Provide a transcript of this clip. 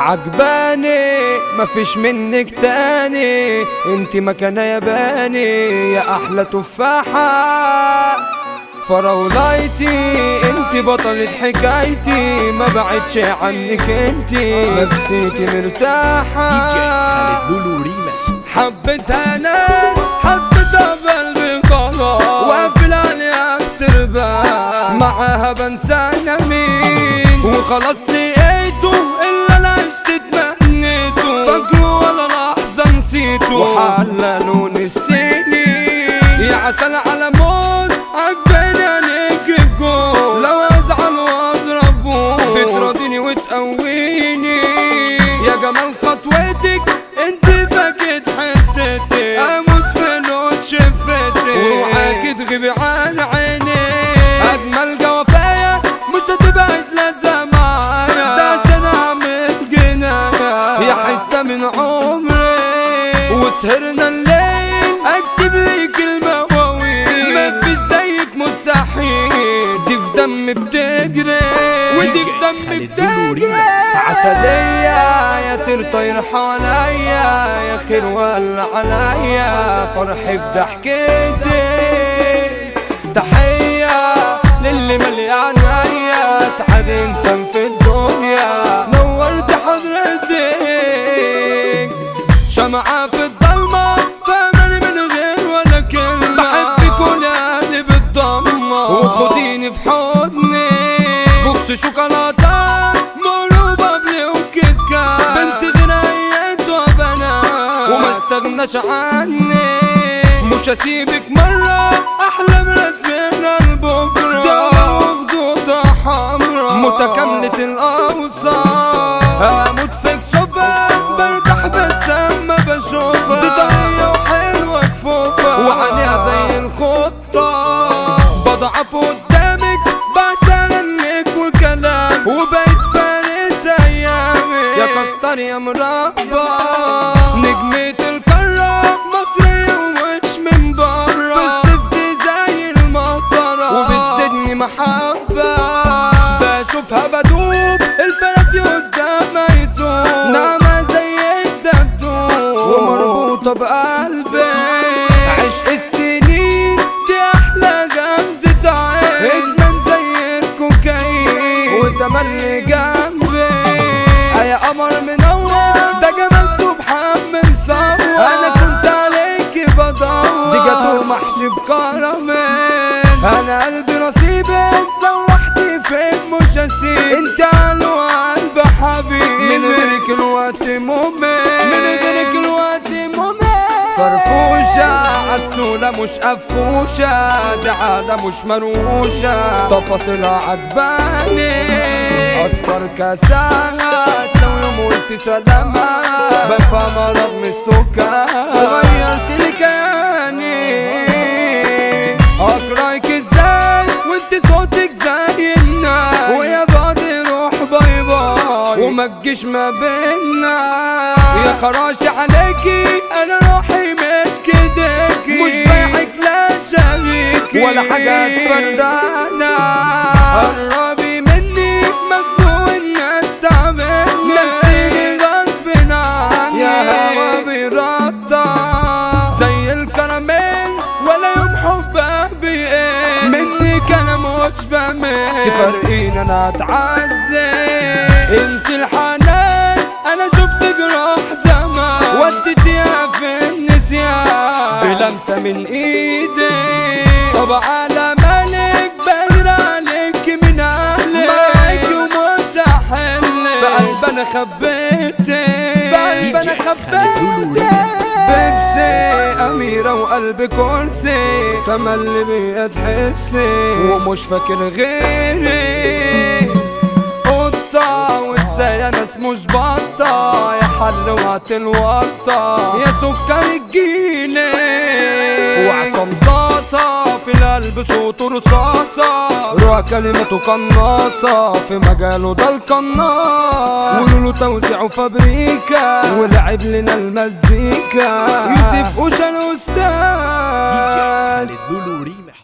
عجباني مفيش منك تاني انت مكانة ياباني يا احلى تفاحة فراولايتي انت بطلة حكايتي ما بعدش عنك انت نفسيتي مرتاحة خالد لولو ريمكس حبيتها ناس حبيتها بقلبي خلاص وقافل عليها اكتربها معاها بنسى انا مين وخلاص لقيته الا انا عشت اتمنيته فاكره ولا لحظة نسيته وحللوا نسيني يا عسل على موت عجباني عليك الجول لو ازعل واضربه بتراضيني وتقويني يا جمال خطوتك انت باكت حتتي اموت في نوت شفتي وعاكي تغيبي عن عيني اجمل جوافايا مش هتبعد لازم معايا ده عشان اعمل جنايا يا حته من عمري وسهرنا الليل اكتب لي كلمه واويل ما في زيك مستحيل دي في دمي بتجري ودي في دمي بتجري عسلية يا ترطير حواليا يا خير ولا عليا فرحي في ضحكتي تحية للي مليان عيا سعد انسان في الدنيا نورت حضرتك شمعة في الضلمة فاهماني من غير ولا كلمة بحبك ولادي بالضمة وخديني في حضني بوكس شوكولاتة مروا بابلي وكيت كات بنت غنيت وبنات وما استغناش عني مش هسيبك مرة أحلام رسمنا لبكرة دولة وخدودة حمرا متكاملة الأوصاف هموت فيك صبح برتاح بس أما بشوفها دي طرية وحلوة كفوفة وعليها زي الخطة بضعف قدامك بعشان انك وكلامك وبقيت فارس ايامي يا كستر يا مربى نجمة القارة مصرية ومش من برا في الصيف دي زي المطرة وبتزيدني محبة بشوفها بدوب البلد قدامها يدوب نعمة زي الدبدوب ومربوطة بقلبي عشق السنين دي أحلى غمزة عين إدمان زي الكوكايين وتملي جنبي يا قمر منور ده جمال سبحان من صور أنا كنت عليك بدور دي جاتو محشي بكرامين أنا قلبي نصيبك لو وحدي فين مش هسيب انت على قلب حبيبي من غيرك الوقت ممل من غيرك الوقت ممل فرفوشة عسولة مش قفوشة دي عادة مش مروشة تفاصيلها عجباني أسكر كاسات لو يوم قلت سلامات بفهم مرض من السكر وغيرت لي كياني أكرهك ازاي وانت صوتك زي الناس ويا بعض روح باي باي وما تجيش ما بينا يا خراشي عليكي انا روحي ملك ايديكي مش بايعك لا شريكي ولا حاجة تفرقنا قربي مني مخلوق الناس تعملني نسيني غصب عني يا هوا بيرطع زي الكراميل ولا يوم حبك بيقل منك انا مش بمل تفرقين انا اتعذب انت الحنان انا شفت جراح زمان وديتيها في النسيان بلمسه من ايدي طب على مالك بغير عليك من اهلك معاك ومش هحلك في قلب انا خبيتك في قلب انا خبيتك بيبسي أميرة وقلب كرسي تملي بيا تحسي ومش فاكر غيري قطة وازاي انا مش بطة يا حلوة الورطة يا سكر الجيلي وعصام صاصة في القلب صوته رصاصة روح كلمته قناصة في مجاله ده القناص قولوا له توزيعه فابريكا ولعب لنا المزيكا يوسف اوشا دي جي الاستاذ خالد لولو ريمكس